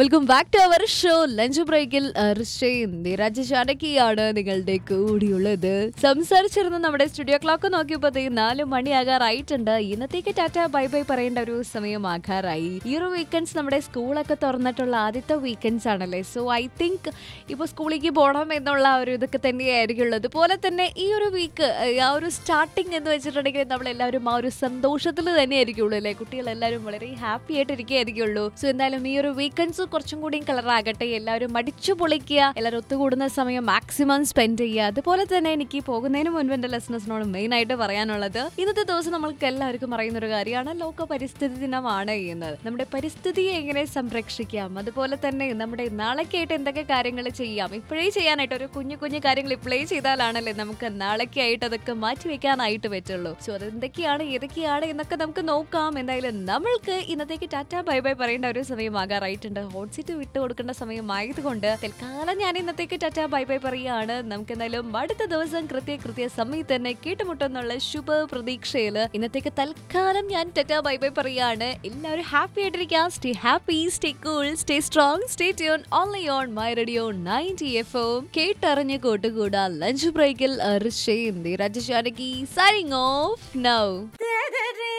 welcome back to our show lunch ബ്രേക്കിൽ ഋഷയും നിരാജ് ജാനകിയാണ് നിങ്ങളുടെ കൂടിയുള്ളത് സംസാരിച്ചിരുന്ന നമ്മുടെ സ്റ്റുഡിയോ ക്ലോക്ക് നോക്കിയപ്പോഴത്തേക്ക് നാല് മണിയാകാറായിട്ടുണ്ട് ഇന്നത്തേക്ക് ടാറ്റ ബൈ ബൈ പറയേണ്ട ഒരു സമയമാകാറായി ഈ ഒരു വീക്കെൻഡ്സ് നമ്മുടെ സ്കൂളൊക്കെ തുറന്നിട്ടുള്ള ആദ്യത്തെ വീക്കെൻഡ്സ് ആണല്ലേ സോ ഐ തിങ്ക് ഇപ്പോൾ സ്കൂളിലേക്ക് പോകണം എന്നുള്ള ആ ഒരു ഇതൊക്കെ തന്നെയായിരിക്കും ഉള്ളത് അതുപോലെ തന്നെ ഈ ഒരു വീക്ക് ആ ഒരു സ്റ്റാർട്ടിങ് എന്ന് വെച്ചിട്ടുണ്ടെങ്കിൽ നമ്മളെല്ലാവരും ആ ഒരു സന്തോഷത്തിൽ തന്നെ ആയിരിക്കുള്ളൂ അല്ലേ കുട്ടികളെല്ലാവരും വളരെ ഹാപ്പി ആയിട്ട് ഇരിക്കുകയായിരിക്കുള്ളൂ സോ എന്തായാലും ഈ ഒരു വീക്കെൻഡ്സ് കുറച്ചും കൂടിയും കളറാകട്ടെ എല്ലാവരും അടിച്ചു പൊളിക്കുക എല്ലാവരും ഒത്തുകൂടുന്ന സമയം മാക്സിമം സ്പെൻഡ് ചെയ്യുക അതുപോലെ തന്നെ എനിക്ക് പോകുന്നതിന് മുൻപ് എൻ്റെ ലെസണസിനോട് മെയിൻ ആയിട്ട് പറയാനുള്ളത് ഇന്നത്തെ ദിവസം നമ്മൾക്ക് എല്ലാവർക്കും അറിയുന്ന ഒരു കാര്യമാണ് ലോക പരിസ്ഥിതി ദിനമാണ് എന്നത് നമ്മുടെ പരിസ്ഥിതിയെ എങ്ങനെ സംരക്ഷിക്കാം അതുപോലെ തന്നെ നമ്മുടെ നാളേക്കായിട്ട് എന്തൊക്കെ കാര്യങ്ങൾ ചെയ്യാം ഇപ്പോഴേ ചെയ്യാനായിട്ട് ഒരു കുഞ്ഞു കുഞ്ഞു കാര്യങ്ങൾ ഇപ്പോഴേ ചെയ്താലാണല്ലേ നമുക്ക് നാളേക്കായിട്ട് അതൊക്കെ മാറ്റി വെക്കാനായിട്ട് പറ്റുള്ളൂ സോ അതെന്തൊക്കെയാണ് ഏതൊക്കെയാണ് എന്നൊക്കെ നമുക്ക് നോക്കാം എന്തായാലും നമ്മൾക്ക് ഇന്നത്തേക്ക് ടാറ്റ ബൈ ബൈ പറയേണ്ട ഒരു സമയമാകാറായിട്ടുണ്ട് ഹോട്ട് സീറ്റ് വിട്ടു കൊടുക്കേണ്ട സമയമായതുകൊണ്ട് തൽക്കാലം ഞാൻ ഇന്നത്തേക്ക് ടാറ്റ ബൈ ബൈ പറയുകയാണ് നമുക്ക് എന്തായാലും അടുത്ത ദിവസം കൃത്യ കൃത്യ സമയത്ത് തന്നെ കേട്ടുമുട്ടെന്നുള്ള ശുഭ പ്രതീക്ഷയിൽ ഇന്നത്തേക്ക് തൽക്കാലം ഞാൻ ടാറ്റ ബൈ ബൈ പറയുകയാണ് എല്ലാവരും ഹാപ്പി ആയിട്ടിരിക്കുക stay happy stay cool stay strong stay tune only on my radio ninety F M കേട്ടറിഞ്ഞ് കൂട്ടുകൂടാ ലഞ്ച് ബ്രേക്കിൽ ഋഷയും രാജശാനകി സൈനിങ് ഓഫ് നൗ